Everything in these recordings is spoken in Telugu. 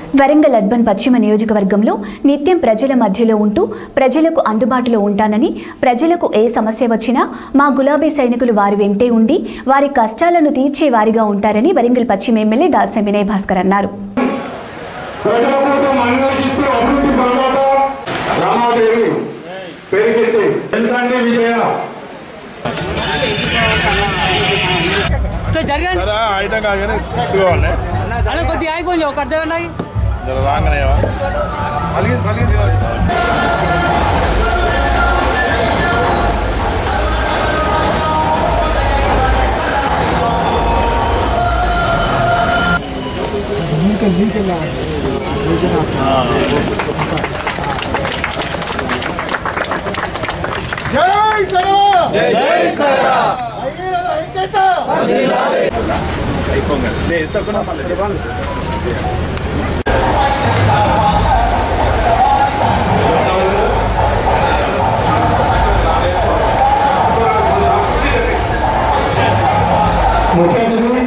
వరంగల్ అర్బన్ పశ్చిమ నియోజకవర్గంలో నిత్యం ప్రజల మధ్యలో ఉంటూ ప్రజలకు అందుబాటులో ఉంటానని ప్రజలకు ఏ సమస్య వచ్చినా మా గులాబీ సైనికులు వారి వెంటే ఉండి వారి కష్టాలను తీర్చే వారిగా ఉంటారని వరంగల్ పశ్చిమ ఎమ్మెల్యే దాసం వినయ్ భాస్కర్ అన్నారు ప్రజల కోసం అన్వేషిస్తూ అభివృద్ధి పరమాట రామాదేవి పెరిగింది ఎందుకంటే విజయ तो जरिए సరే ఐటమ్ కాగానే స్క్రిప్ట్ కావాలి अरे कोई आई कौन जो करते हैं नहीं జర రాగానే జై శ్రీరామ్ జై శ్రీరామ్ ఐక్యత ముఖ్య అతిథి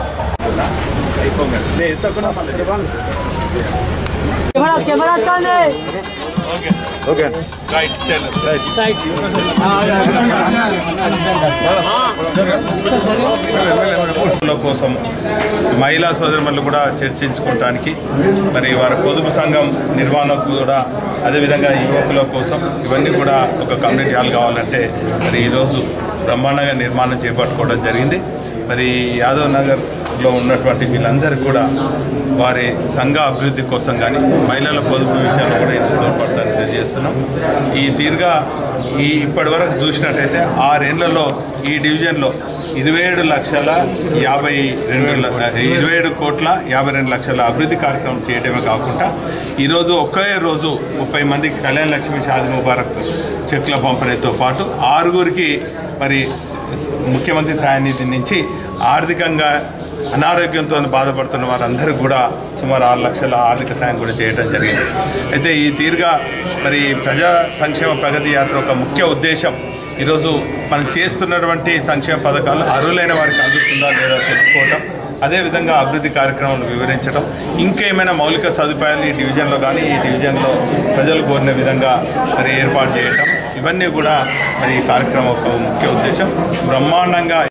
कैमरा कैमरा स्टैंड है ఓకే రైట్ రైట్ राइट ల కోసం మహిళా సోదరులు కూడా చర్చించుకోవటానికి మరి వారి పొదుపు సంఘం నిర్వహణకు కూడా అదేవిధంగా యువకుల కోసం ఇవన్నీ కూడా ఒక కమ్యూనిటీ హాల్ కావాలంటే మరి ఈరోజు బ్రహ్మాండంగా నిర్మాణం చేపట్టుకోవడం జరిగింది మరి యాదవ్ నగర్లో ఉన్నటువంటి వీళ్ళందరికీ కూడా వారి సంఘ అభివృద్ధి కోసం కానీ మహిళల పొదుపు విషయంలో కూడా ఇంత తోడ్పడతారని తెలియజేస్తున్నాం ఈ తీరుగా ఈ ఇప్పటి వరకు చూసినట్టయితే ఆరేళ్లలో ఈ డివిజన్లో ఇరవై ఏడు లక్షల యాభై రెండు ల- ఇరవై ఏడు కోట్ల యాభై రెండు లక్షల అభివృద్ధి కార్యక్రమం చేయడమే కాకుండా ఈరోజు ఒకే రోజు ముప్పై మందికి కళ్యాణ లక్ష్మి షాది ముబారక్ చెక్ల పంపిణీతో పాటు ఆరుగురికి మరి స్- స్- ముఖ్యమంత్రి సహాయనిధి నుంచి ఆర్థికంగా అనారోగ్యంతో బాధపడుతున్న వారందరికీ కూడా సుమారు ఆరు లక్షల ఆర్థిక సాయం కూడా చేయడం జరిగింది అయితే ఈ తీరుగా మరి ప్రజా సంక్షేమ ప్రగతి యాత్ర ఒక ముఖ్య ఉద్దేశం ఈరోజు మనం చేస్తున్నటువంటి సంక్షేమ పథకాలు అర్హులైన వారికి అందుతుందా లేదా తెలుసుకోవటం అదేవిధంగా అభివృద్ధి కార్యక్రమాలు వివరించడం ఇంకేమైనా మౌలిక సదుపాయాలు ఈ డివిజన్లో కానీ ఈ డివిజన్లో ప్రజలు కోరిన విధంగా మరి ఏర్పాటు చేయటం ఇవన్నీ కూడా మరి ఈ కార్యక్రమం ఒక ముఖ్య ఉద్దేశం బ్రహ్మాండంగా